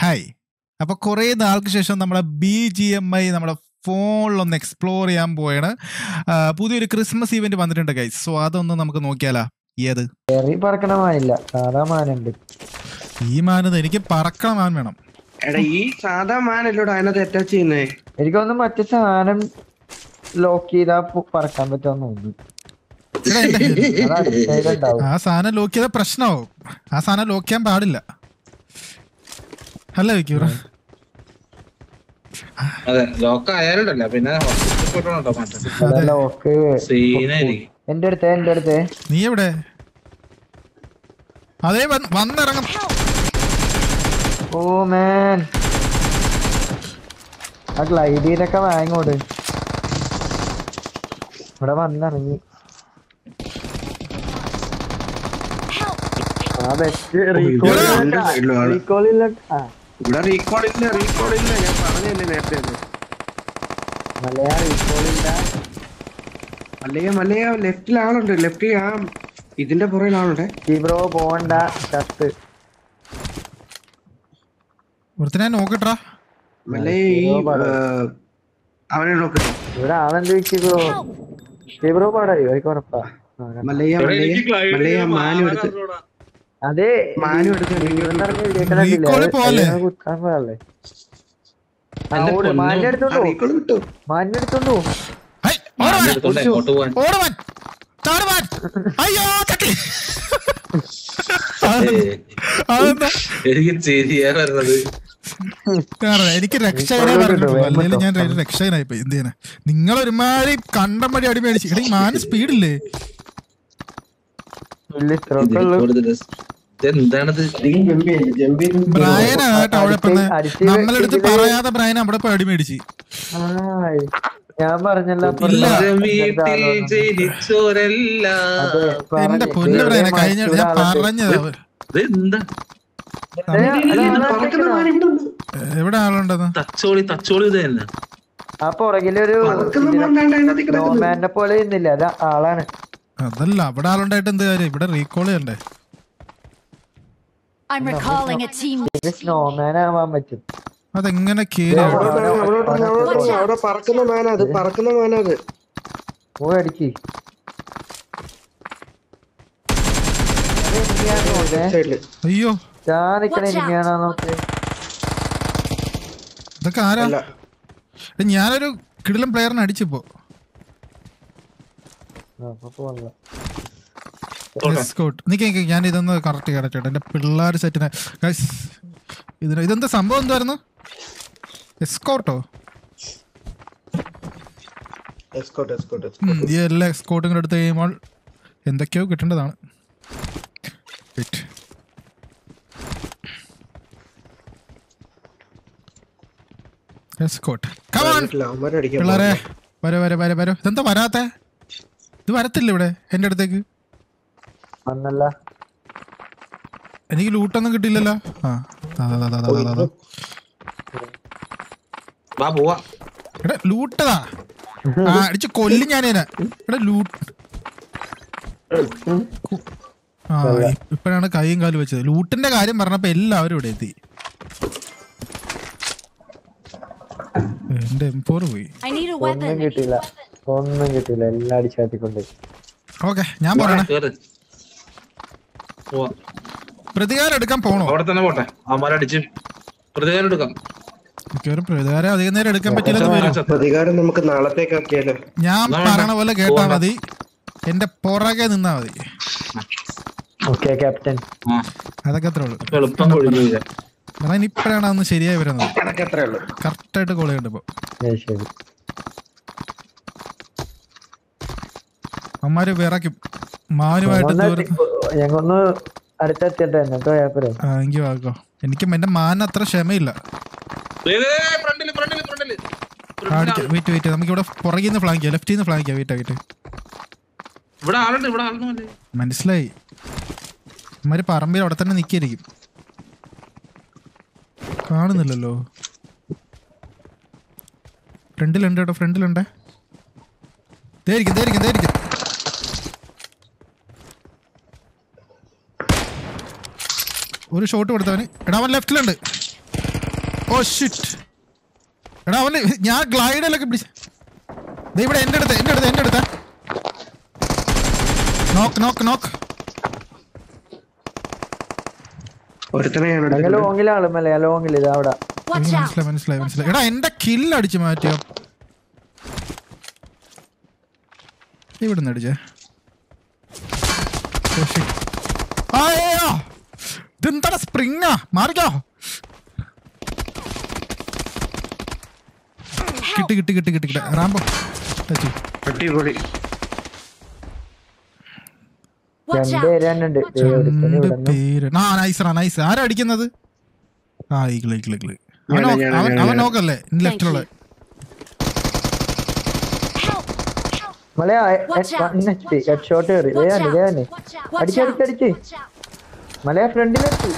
Hi അപ്പൊ കുറെ നാൾക്ക് ശേഷം നമ്മളെ ബി ജി എം ഐ നമ്മുടെ ഫോണിലൊന്ന് എക്സ്പ്ലോർ ചെയ്യാൻ പോയാണ് ആ, പുതിയൊരു ക്രിസ്മസ് ഇവന്റ് വന്നിട്ടുണ്ട് ഗൈസ് സോ അതൊന്ന് നമുക്ക് നോക്കിയാലാ ഏത് എറി പറക്കണ മാനില്ല സാധാ മാനുണ്ട് ഈ മാനത് എനിക്ക് പറക്കണ മാൻ വേണം എടാ ഈ സാധാ മാനല്ലോടാ അതിനകത്ത് അറ്റാച്ച് ചെയ്യുന്നേ എനിക്കൊന്ന് മറ്റേ സാധനം ലോക്ക് ചെയ്താ പു- പറക്കാൻ പറ്റുമെന്ന് തോന്നുന്നു എടാ, എന്റെ- അത് അടുത്തതിലുണ്ടാവും ആ സാധനം ലോക്ക് ചെയ്ത പ്രശ്നമാവും ആ സാധനം ലോക്ക് ചെയ്യാൻ പാടില്ല അല്ല വിക്കൂറ അതെ ലോക്ക് ആയാലുണ്ടല്ല പിന്നെ ഹോസ്പിറ്റലിൽ പോയിട്ടോ മാറ്റം അതെ ലോക്ക് സീനായിരിക്കും എന്റെ അടുത്തേ എന്റെ അടുത്തേ നീ എവിടെ അതേ വന്ന്- വന്നിറങ്ങും ഓ മാൻ ആ ഗ്ലൈഡിയിലൊക്കെ വാങ്ങോട് ഇവിടെ വന്നിറങ്ങി ആ ബെസ്റ്റ് റീകോൾ ഇവിടെ റീകോൾ ഇല്ല ആ റീകോൾ ഇല്ല റീകോൾ ഇല്ല ഞാൻ പറഞ്ഞല്ലേ നേരത്തെ അത്. മലയാ റീകോൾ ഇല്ല മല്ലയ്യ മല്ലയ്യ ലെഫ്റ്റിൽ ആളുണ്ട് ലെഫ്റ്റിൽ ആ ഇതിന്റെ പുറകിൽ ആളുണ്ട് ബ്രോ പോണ്ട ചത്ത് ഒരുത്തിനെ നോക്കട്ടാ മല്ലയ്യ ഈ ഏർ, അവനെ നോക്കട്ടെ ഇവിടെ ആളെന്ത് വെച്ചു ബ്രോ പാടായോ എനിക്ക് ഉറപ്പാ ആ, കണ്ടോ. മല്ലയ്യ മല്ലയ്യ മല്ലയ്യ മാനു എടുത്ത് അതെ മാനു എടുത്ത് ഇവിടുന്ന് ഇറങ്ങി ഇരിക്കണ റീകോളിൽ കണ്ടില്ലേ? പോവല്ലേ? അതിനെ കുത്താൻ പോയല്ലേ എന്റെ പൊന്നോ. മാനിന്റെ ആ, അടുത്തുണ്ടോ റീകോൾ കിട്ടു മാനിന്റെ അടുത്തുണ്ടോ ഹൈ, ഓടുവാൻ, എടുത്തോണ്ട് എങ്ങോട്ട് പോവാൻ ഓടുവാൻ, ചാടുവാൻ. അയ്യോ തട്ടി ഏയ്, അതെന്താ എനിക്ക് ചിരിയാ വരുന്നത് കാരണം എനിക്ക് രക്ഷകനെ പറഞ്ഞിട്ടുള്ളൂ അല്ലെങ്കിൽ ഞാൻ ഒരു രക്ഷകനായി പോയി എന്ത് ചെയ്യാനാ നിങ്ങൾ ഒരുമാതിരി കണ്ടം വഴി അടി മേടിച്ചു എടീ മാന് സ്പീഡില്ലേ ഇല്ല ഇത്രയൊക്കെ ഉള്ളു കൊടുത്തിട്ട് ഇതെന്താണിത് ബ്രയനാ കേട്ടോ അവിടെ ഇപ്പൊ അടിച്ച് അടിച്ച് നമ്മളെടുത്ത് വെച്ചിട്ട് പറയാതെ ബ്രയൻ അവിടെ പോയി അടി മേടിച്ച് ആയ്. ഞാൻ പറഞ്ഞല്ലോ അപ്പുറത്ത് ഇല്ല. ഇങ്ങനത്തെ വീട്ടിൽ ആളാണെന്ന്. ജനിച്ചോരല്ല അതെ, എന്റെ പറഞ്ഞ്. പൊന്നു ദൈവമേ, ബ്രയനെ കഴിഞ്ഞ മറ്റൊരു ഞാൻ ആളുണ്ട്. പറഞ്ഞത് ഇതെന്താ ദേ, അതാണ് പറക്കുന്ന നിൽക്കണ. മാൻ ഇവിടെ ഉണ്ട് എവിടെ ആളുണ്ടെന്ന് തച്ചോളി തച്ചോളി ഇത് തന്നെ ആ പുറകിലൊരു പറക്കുന്ന മാൻ ദാണ്ട് അതിനകത്ത് കിടക്കുന്നു നോമാന്റെ പോലെ ഇന്നില്ല അത് ആളാണ് അതല്ല അവിടെ ആളുണ്ടായിട്ട് എന്ത് കാര്യം ഇവിടെ റീകോൾ ചെയ്യണ്ടേ I'm recalling a team. ഇത് സ്നോമാൻ ആവാൻ പറ്റും അതെങ്ങനെ കേറി ഇല്ല, അവിടെ? അവിടെ അവിടെ അവിടെ അവിടെ അവിടെ പറക്കുന്ന മാനാ അത് പറക്കുന്ന മാനാ അത് ഓ അടിക്ക് സൈഡില് അയ്യോ ചാനിക്കണ Watch out. ഇനിയാണോ നോക്ക് ഇതൊക്കെ ആരാ അല്ല എടാ, ഞാനൊരു കിടിലം പ്ലെയറിനെ അടിച്ചിപ്പോ ആ, അപ്പൊ പോകാനുള്ള. എസ്കോട്ട് നിക്ക് നിക്ക് ഞാൻ ഇതൊന്ന് കറക്റ്റ് കറക്റ്റ് എന്റെ പിള്ളേർ സെറ്റിനെ ഗൈസ് ഇതിന് ഇതെന്താ സംഭവം എന്തായിരുന്നു എസ്കോട്ടോ എസ്കോട്ട് എസ്കോട്ട് ഈ എല്ലാ എസ്കോട്ടും കൂടെ എടുത്ത് കഴിയുമ്പോൾ എന്തൊക്കെയോ കിട്ടേണ്ടതാണ് Wait. Escort. Come on. അവന്മാരടിക്കാൻ പിള്ളേരെ വരെ വരെ വരെ വരോ ഇതെന്താ വരാത്തെ ഇത് വരത്തില്ല ഇവിടെ എന്റെ അടുത്തേക്ക് വന്നല്ല എനിക്ക് ലൂട്ടൊന്നും കിട്ടിയില്ലല്ലോ ആ ദാ, ദാ, ദാ, ദാ, ദാ, ദാ, ദാ. വാ പോവാ എടാ ലൂട്ടതാ ആ അടിച്ച് കൊല്ലും ഞാനേനെ എടാ ലൂട്ട് കു- ആ ഇ- ഇപ്പഴാണ് കൈയും കാലും വെച്ചത് ലൂട്ടിന്റെ കാര്യം പറഞ്ഞപ്പോ എല്ലാവരും ഇവിടെ എത്തി എന്റെ എം ഫോർ പോയി I need a ഒന്നും weapon. കിട്ടിയില്ല ഒന്നും കിട്ടിയില്ല എല്ലാം അടിച്ചാത്തിക്കൊണ്ട് ഓക്കെ ഞാൻ പറയണേ കേറ് പോവാ പ്രതികാരം എടുക്കാൻ പോണോ അവിടെ തന്നെ പോട്ടെ അവന്മാരടിച്ച് പ്രതികാരം എടുക്കാം മിക്കവാറും പ്രതികാരം അധികം നേരം എടുക്കാൻ പറ്റില്ലെന്ന് വരും പ്രതികാരം നമുക്ക് നാളത്തേക്ക് ആക്കിയാലോ ഞാൻ എന്നാ പറയണ പോലെ കേട്ടാ പോവാം. മതി എന്റെ പുറകെ നിന്നാ മതി ഓക്കെ ക്യാപ്റ്റൻ ആ അതൊക്കെ അത്രേ ഉള്ളൂ ഇപ്പൊ എളുപ്പം കൊഴിഞ്ഞു വീഴാം കാരണം ഇപ്പോഴാണ് അതൊന്ന് ശരിയായി വരുന്നത് കണക്ക് അത്രേ ഉള്ളൂ കറക്റ്റായിട്ട് കോൾ ചെയ്യണ്ട ഇപ്പൊ ശരി അമ്മമാര് വിറയ്ക്കും മാനുമായിട്ട് ദൂരം ഞങ്ങൊന്ന് അടുത്തെത്തിട്ടെ എന്നിട്ട് പോയാപ്പോരെ ആ, എങ്കി വാക്കോ എനിക്ക് എന്റെ മാന അത്ര ക്ഷമയില്ല ഫ്രണ്ടില് ഫ്രണ്ടില് ഫ്രണ്ടില് വെയിറ്റ് വെയിറ്റ് നമുക്ക് ഇവിടെ പുറകിൽ നിന്ന് ഫ്ലാങ്ക് ചെയ്യാം ലെഫ്റ്റിൽ നിന്ന് ഫ്ലാങ്ക് ചെയ്യാം വെയിറ്റ് വെയിറ്റ് ഇവിടെ ആളുണ്ട് ഇവിടെ ആളൊന്നുമല്ലേ മനസ്സിലായി അമ്മമാര് പറമ്പിൽ അവിടെ തന്നെ നിക്കായിരിക്കും കാണുന്നില്ലല്ലോ ഫ്രണ്ടിലുണ്ട് കേട്ടോ ഫ്രണ്ടിലുണ്ട് ദേരിക്കും ദേരിക്കും ദേരിക്കും ഒരു ഷോട്ട് കൊടുത്തവന് എടാ അവൻ ലെഫ്റ്റിലുണ്ട് ഓ ഷിറ്റ് എടാ അവന് ഞാൻ ഗ്ലൈഡിലൊക്കെ പിടിച്ച ദേ ഇവിടെ എൻ്റെ അടുത്ത് എൻ്റെ അടുത്ത് എൻ്റെ അടുത്ത് നോക്ക് നോക്ക് നോക്ക് ഒരുത്തനെ ഞാൻ ഞങ്ങൾ എടുത്തിട്ടുണ്ട്. ലോങ്ങിലാണ് മലയാ ലോങ്ങിൽ ഇത് അവിടെ Watch out! മനസ്സിലായി മനസ്സിലായി മനസ്സിലായി എടാ എൻ്റെ കില്ല് അടിച്ച് മാറ്റിയോ ഇവിടെ നിന്ന് അടിച്ചേ ഓ shit. ആ, ഏ, ആ. ഇതെന്താണ് സ്പ്രിങ്ങാ മാറിക്കോ കിട്ടി കിട്ടി കിട്ടി കിട്ടി കിട്ടി റാംബോ ടച്ച് അടിപൊളി Watch രണ്ട് out! ഏരിയാനുണ്ട് ഒരുത്തന് രണ്ട് ഇവിടെ പേര് ആ നൈസ് നൈസ് ആരാ അടിക്കുന്നത് ആ ഈക്കിള് ഈക്കിള് ഈക്കിള് അവൻ ഞാനാ, നോ- ഞാനാ, അവൻ ഞാനാ. അവൻ നോക്കല്ലേ ലെഫ്റ്റിലുള്ള Help! മലയാ Watch out! One H P head shot കയറി Watch ഇതേയാണ് out! ഇതേയാണ് Watch out! അടിച്ച് അടിച്ച് അടിച്ച് Watch out! മലയാ ഫ്രണ്ടിലെത്തി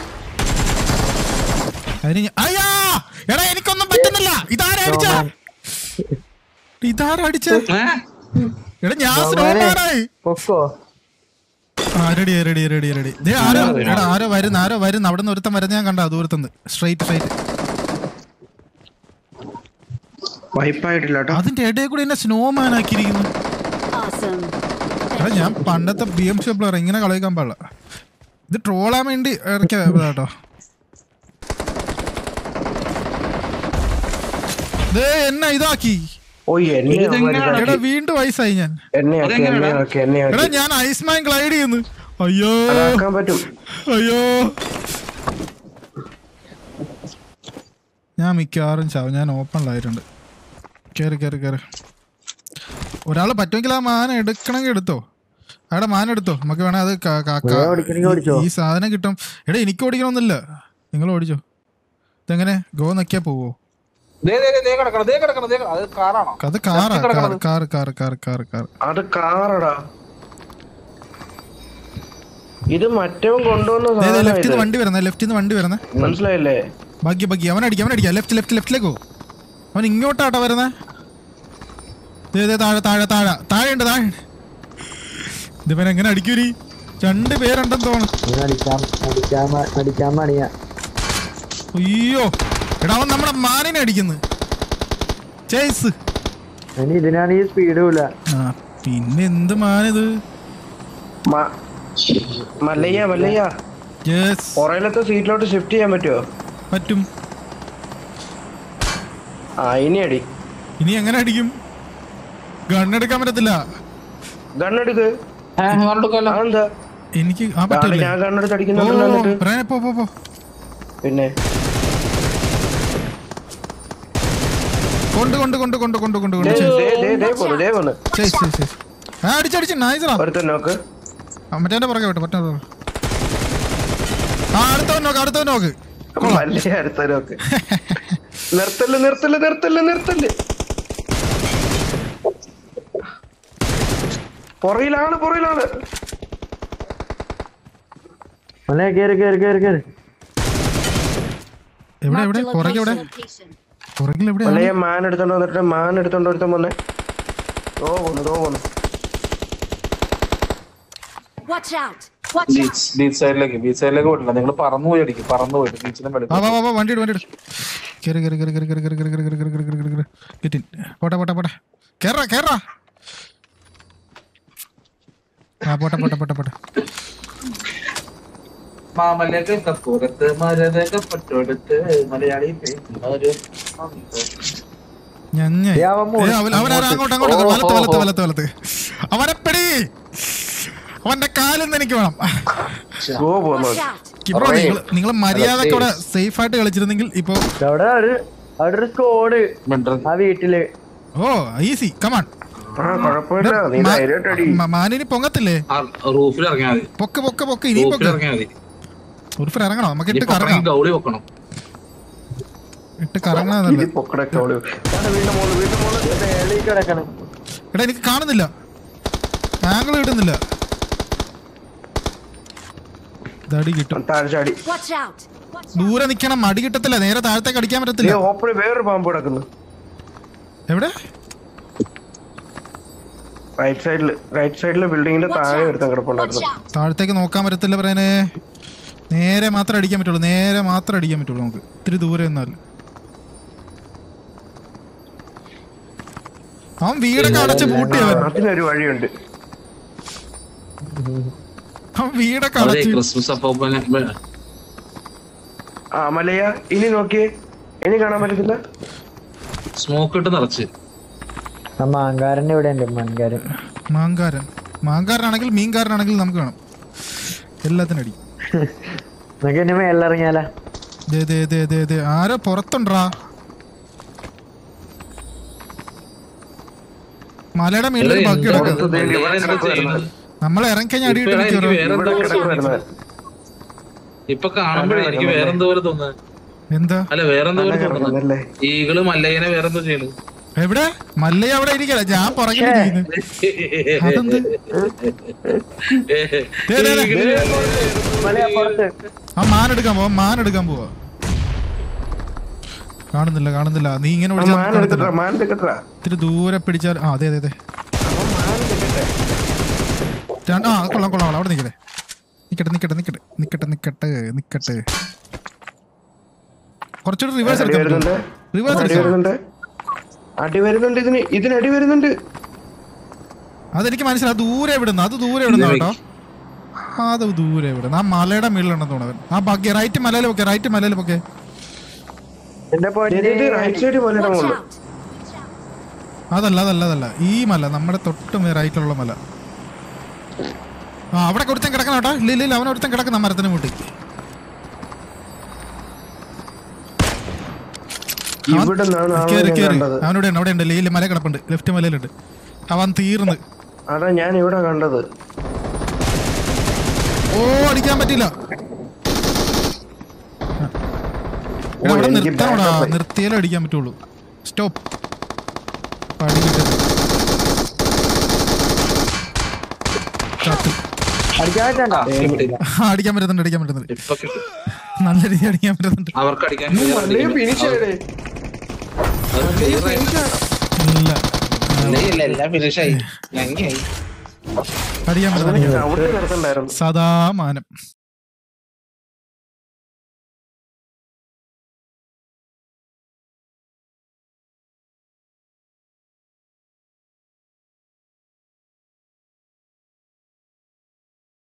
അതിന് ഞാൻ- അയ്യാ എടാ എനിക്കൊന്നും പറ്റുന്നില്ല ഇതാരാ അടിച്ച ഇതാരാ അടിച്ച എടാ ഞാൻ സ്നോമാനായി പൊക്കോ ആ റെഡി റെഡി റെഡി റെഡി ദേ ആരോ എടാ ആരോ വരുന്ന ആരോ വരുന്ന അവിടെ നിന്ന് ഒരുത്തൻ വരുന്ന ഞാൻ കണ്ട ദൂരത്തുനിന്ന് സ്ട്രൈറ്റ് സ്ട്രൈറ്റ് വൈപ്പായിട്ടില്ല കേട്ടോ അതിന്റെ ഇടയിൽ കൂടി എന്നെ സ്നോമാൻ ആക്കിയിരിക്കുന്നു Awesome. എടാ ഞാൻ പണ്ടത്തെ ബി എം സി പ്ലെയർ ഇങ്ങനെ കളിക്കാൻ പാടില്ല ഇത് ട്രോളാൻ വേണ്ടി ഇറക്കിയ കേട്ടോ ദേ എന്നെ ഇതാക്കി ഓ എന്നെ ഇതെങ്ങനെയാണ്? എടാ വീണ്ടും വയസ്സായി ഞാൻ എന്നെ ആക്കി എന്നെ ആക്കി എന്നെ എടാ ആക്കി ഞാൻ ഐസ്മാൻ ഗ്ലൈഡ് ചെയ്യുന്നു അയ്യോ അതാക്കാൻ പറ്റും അയ്യോ ഞാൻ മിക്കവാറും ചാവും ഞാൻ ഓപ്പണിലായിട്ടുണ്ട് കേറി കേറി കേറി ഒരാൾ പറ്റുമെങ്കിൽ ആ മാന എടുക്കണമെങ്കിൽ എടുത്തോ അവിടെ മാന എടുത്തോ നമുക്ക് വേണേ അത് ക- ക- ക- ഞാൻ ഓടിക്കണമെങ്കിൽ ഓടിച്ചോ. ഈ സാധനം കിട്ടും എടാ എനിക്ക് ഓടിക്കണമെന്നില്ല നിങ്ങൾ ഓടിച്ചോ ഇതെങ്ങനെ ഗോ നക്കിയാ പോവോ ദേ ദേ ദേ, ദേ കിടക്കണം ദേ കിടക്കണം ദേ കിടക്കണം. അത് കാറാണോ അത് കാറാ Left കിടക്കണത്. Car car car car car അത് കാറടാ ഇത് മറ്റവൻ കൊണ്ടുവന്ന സാധനം ലെഫ്റ്റിൽ ഇത്. നിന്ന് വണ്ടി വരുന്നേ ലെഫ്റ്റിൽ നിന്ന് വണ്ടി വരുന്നേ മനസ്സിലായില്ലേ ഭാഗ്യ ഭാഗ്യ അവൻ അടിക്കാം അവൻ അടിക്കാം ലെഫ്റ്റ് ലെഫ്റ്റ് ലെഫ്റ്റിലേക്ക് പോ അവൻ ഇങ്ങോട്ടാട്ടോ വരുന്നേ ദേ ദേ താഴെ താഴെ താഴെ താഴെയുണ്ട് താഴെ ഇതിവൻ എങ്ങനെ അടിക്കൂരി രണ്ട് പേരുണ്ടെന്ന് തോന്നുന്നു ഇവനെ അടിക്കാൻ അടിക്കാൻ മ- അടിക്കാൻ മണിയാ അയ്യോ എടാ അവൻ നമ്മുടെ മാനിനെ അടിക്കുന്നു ചേസ് ഇനി ഇതിനാണ് ഈ സ്പീഡും ഇല്ല ആ പിന്നെ എന്ത് മാനിത് മ- മല്ലയ്യ മല്ലയ്യ യെസ് പുറയിലത്തെ സീറ്റിലോട്ട് ഷിഫ്റ്റ് ചെയ്യാൻ പറ്റുമോ പറ്റും ആ ഇനി അടി ഇനി എങ്ങനെ അടിക്കും ഗണ്ണെടുക്കാൻ പറ്റത്തില്ല ഗണ്ണെടുക്ക് അതെന്താ എനിക്ക് ആ ദാണ്ടെ പറ്റില്ല ഞാൻ ഗണ്ണെടുത്ത് ഓ അടിക്കുന്നുണ്ടല്ലോ എന്നിട്ട് പ്രേനെ പോ പോ പോ പിന്നെ കൊണ്ട് കൊണ്ട് കൊണ്ട് കൊണ്ട് കൊണ്ട് കൊണ്ട് കൊണ്ട് ദേ, ചേസ് ദേ, ദേ, ദേ പോണ്, ദേ പോണ്. ചേസ് ചേസ് ചേസ് ആ അടിച്ചടിച്ച് നൈസറാ ഒരുത്തൻ നോക്ക് മറ്റേ പുറകെ വിട്ടു മറ്റേ പുറകെ. ആ അടുത്തവൻ നോക്ക് അടുത്തവൻ നോക്ക് മല്ലയ്യ അടുത്ത നോക്ക് നിർത്തല് നിർത്തല് നിർത്തല് നിർത്തല് പുറയിലാണ് പുറയിലാണ് മലയാ കേറി കേറി കേറി കേറി എവിടെ എവിടെ Marked a പുറകെ എവിടെ location. പുറകിൽ എവിടെ മല്ലയ്യ മാൻ എടുത്തോണ്ട് വന്നിട്ട് മാൻ എടുത്തോണ്ട് ഒരുത്തൻ വന്നേ ഓ പോന്നു ദോ പോന്നു Watch out! Watch out! Beach beach സൈഡിലേക്ക് ബീച്ച് സൈഡിലേക്ക് പോയിട്ടില്ല നിങ്ങൾ പറന്നു പോയി അടിക്കും പറന്നു പോയിട്ട് ബീച്ചിലും വാ വാ വാ വാ വണ്ടി ഇട് വണ്ടി ഇട് കേറി കേറി കേറി കേറി കേറി കേറി കേറി കേറി കേറി കേറി കേറി കേറി കേറി ഗെറ്റ് ഇൻ പോട്ടെ പോട്ടെ പോട്ടെ കേറാ കേറാ ആ പോട്ടെ പോട്ടെ പോട്ടെ പോട്ടെ മാമലൊക്കെ കപ്പൂരത്ത് മരതൊക്കെ പട്ടോടുത്ത് മലയാളി ഒരു ഞഞ്ഞ ദേ അവൻ മോള് അവനാരാ അങ്ങോട്ട് അങ്ങോട്ട് അങ്ങോട്ട്. വലത്ത് വലത്ത് വലത്ത് വലത്ത് അവനെ പിടി അവന്റെ കാലിന്ന് എനിക്ക് വേണം ഓ പോന്നു Watch out! ബ്രോ നിങ്ങൾ നിങ്ങൾ മര്യാദക്കോടെ സേഫ് ആയിട്ട് കളിച്ചിരുന്നെങ്കിൽ ഇപ്പോ അവിടെ ഒരു അവിടെ ഒരു സ്കോഡ് ആ വീട്ടില് ഓ ഈസി കമാൺ ആ കുഴപ്പമില്ല നീ ധൈര്യമായിട്ട് അടി മാനിനി പൊങ്ങത്തില്ലേ ആ റൂഫിൽ ഇറങ്ങിയാൽ മതി പൊക്ക് പൊക്ക് പൊക്ക് ഇനി റൂഫിൽ പൊക്ക് ഇറങ്ങിയാൽ മതി ഉറുഫിൽ ഇറങ്ങണോ നമുക്ക് ഇട്ട് ഇനി കറങ്ങാം ഇറങ്ങി ഗൗളി വെക്കണം ഇട്ട് കറങ്ങണമെന്നല്ലേ ഇത് പൊക്കടൊക്കെ അവള് വീണ്ടും മോള് വീണ്ടും മോള് മേളിൽ കിടക്കണം എടാ എനിക്ക് കാണുന്നില്ല ആംഗിൾ കിട്ടുന്നില്ല ഇതടി കിട്ടും താഴെ ചാടി Watch out! Watch out! ദൂരെ നിക്കണം അടി കിട്ടത്തില്ല നേരെ താഴത്തേക്ക് അടിക്കാൻ നീ പറ്റത്തില്ല ഓപ്പണിൽ വേറൊരു പാമ്പ് കിടക്കുന്നു എവിടെ റൈറ്റ് സൈഡിൽ റൈറ്റ് സൈഡിലെ ബിൽഡിങ്ങിന്റെ താഴെ ഒരുത്തൻ Watch കിടപ്പുണ്ടായിരുന്നു out! താഴത്തേക്ക് നോക്കാൻ പറ്റത്തില്ല പറയാനേ നേരെ മാത്രം അടിക്കാൻ പറ്റുള്ളൂ നേരെ മാത്രം അടിക്കാൻ പറ്റുള്ളൂ നമുക്ക് ഇത്തിരി ദൂരെ നിന്നാൽ അവൻ വീടൊക്കെ അടച്ച് പൂട്ടിയവൻ അതിനൊരു വഴിയുണ്ട് അവൻ വീടൊക്കെ അതെ അടച്ച് ക്രിസ്മസ് അപ്പൂപ്പനെ ആ മലയ ഇനി നോക്കിയേ ഇനി കാണാൻ പറ്റത്തില്ല സ്മോക്ക് ഇട്ട് നിറച്ച് ആ മാങ്കാരൻ ഇവിടെ ഉണ്ട് മാങ്കാരൻ മാങ്കാരൻ മാങ്കാരനാണെങ്കിൽ മീൻകാരനാണെങ്കിൽ നമുക്ക് വേണം എല്ലാത്തിനും അടി നമുക്ക് ഇനി മേളിലിറങ്ങിയാലാ ദേ ദേ ദേ ദേ ദേ ആരോ പുറത്തുണ്ടാ മലയുടെ മേളിൽ ഒരു ബഗ് കിടക്കുന്നത് പുറത്ത് ദേ ഇവിടെ കിടക്കുവായിരുന്നു. നമ്മൾ ഇറങ്ങിക്കഴിഞ്ഞാൽ അടി ഇപ്പഴാ കിട്ടി എനിക്ക് വേറെ ഇവിടെ എന്തോ കിടക്കുവായിരുന്നു. ഇപ്പൊ കാണുമ്പോഴേ എനിക്ക് വേറെന്തോ പോലെ തോന്നുന്നത് എന്താ അല്ല വേറെന്തോ പോലെ തോന്നുന്നത് കിടക്കുന്നല്ലേ ഈകള് മല്ലയ്യനെ വേറെന്തോ ചെയ്യണു എവിടെ മല്ലയ്യ അവിടെ ഇരിക്കല ഞാൻ പുറകിൽ ചെയ്യുന്നു അതെന്ത് ദേ, ദേ, ദേ. മലയാ പുറത്ത് ആ മാൻ എടുക്കാൻ പോവാ മാൻ എടുക്കാൻ പോവാ കാണുന്നില്ല കാണുന്നില്ല നീ ഇങ്ങനെ ആ പിടിച്ചാൽ മാൻ കാണത്തില്ല എടുക്കട്ടാ മാൻ എടുക്കട്ടാ ഇത്തിരി ദൂരെ പിടിച്ചാൽ ആ അതെ അതെ അതെ രണ്ട്- ആ കൊള്ളാം കൊള്ളാം കൊള്ളാം അവിടെ നിൽക്കട്ടെ നിക്കട്ടെ നിക്കട്ടെ നിക്കട്ടെ നിക്കട്ടെ നിക്കട്ടെ നിക്കട്ടെ കുറച്ചുകൂടി റിവേഴ്സ് അടി എടുക്കാൻ വരുന്നുണ്ട് റിവേഴ്സ് അടി എടുക്കാം വരുന്നുണ്ട് അടി വരുന്നുണ്ട് ഇതിന് ഇതിന് അടി വരുന്നുണ്ട് അതെനിക്ക് മനസ്സിലായി അത് ദൂരെ വിടുന്നു അത് ദൂരെ വിടുന്നു കേട്ടോ ആ, അത് ദൂരെ വിടുന്നു ആ മലയുടെ മുകളിലുണ്ടെന്ന് തോന്നുന്നു ആ ബഗ്ഗി റൈറ്റ് മലയിൽ പൊക്കെ റൈറ്റ് മലയിൽ പൊക്കെ എന്റെ പൊന്നെ റൈറ്റ് സൈഡ് പോലെ Watch പോകുന്നു out! അതല്ല അതല്ല അതല്ല ഈ മല നമ്മുടെ തൊട്ട് മേ- റൈറ്റിലുള്ള മല ആ അവിടെ ഒരുത്തൻ കിടക്കണം കേട്ടോ ഇല്ല ഇല്ല ഇല്ല അവൻ ഒരുത്തൻ കിടക്കുന്ന മരത്തിന് കൂട്ടി ഇവിടെ നിന്നാണ് ആളെ കേറി ഞാൻ കേറി കണ്ടത് അവനോട് ഉണ്ട് അവിടെ ഉണ്ട് ലീല മല കിടപ്പുണ്ട് ലെഫ്റ്റ് മലയിലുണ്ട് അവൻ തീർന്ന് അതാ ഞാൻ ഇവിടെ കണ്ടത് ഓ അടിക്കാൻ പറ്റില്ല എടാ, അവിടെ എനിക്ക് നിർത്തണോടാ backup ആയി. നിർത്തിയാലേ അടിക്കാൻ പറ്റുള്ളൂ സ്റ്റോപ്പ് പടി കിട്ടരുത് ചത്തു. അടിക്കാൻ പറ്റണ്ട കിട്ടി. ആ, അടിക്കാൻ പറ്റുന്നുണ്ട് അടിക്കാൻ പറ്റുന്നുണ്ട് ഇപ്പൊ കിട്ടി. നല്ല രീതി അടിക്കാൻ പറ്റുന്നുണ്ട് അവർക്ക് അടിക്കാൻ മല്ലയെ ഫിനിഷ് ആയിടേ ഇല്ല ഇല്ല എല്ലാം ഫിനിഷായി ഞങ്ങായി അടിക്കാൻ പറ്റുന്നുണ്ട് ഔട്ട് കിടക്കണ്ടായിരുന്നു സദാ മാനം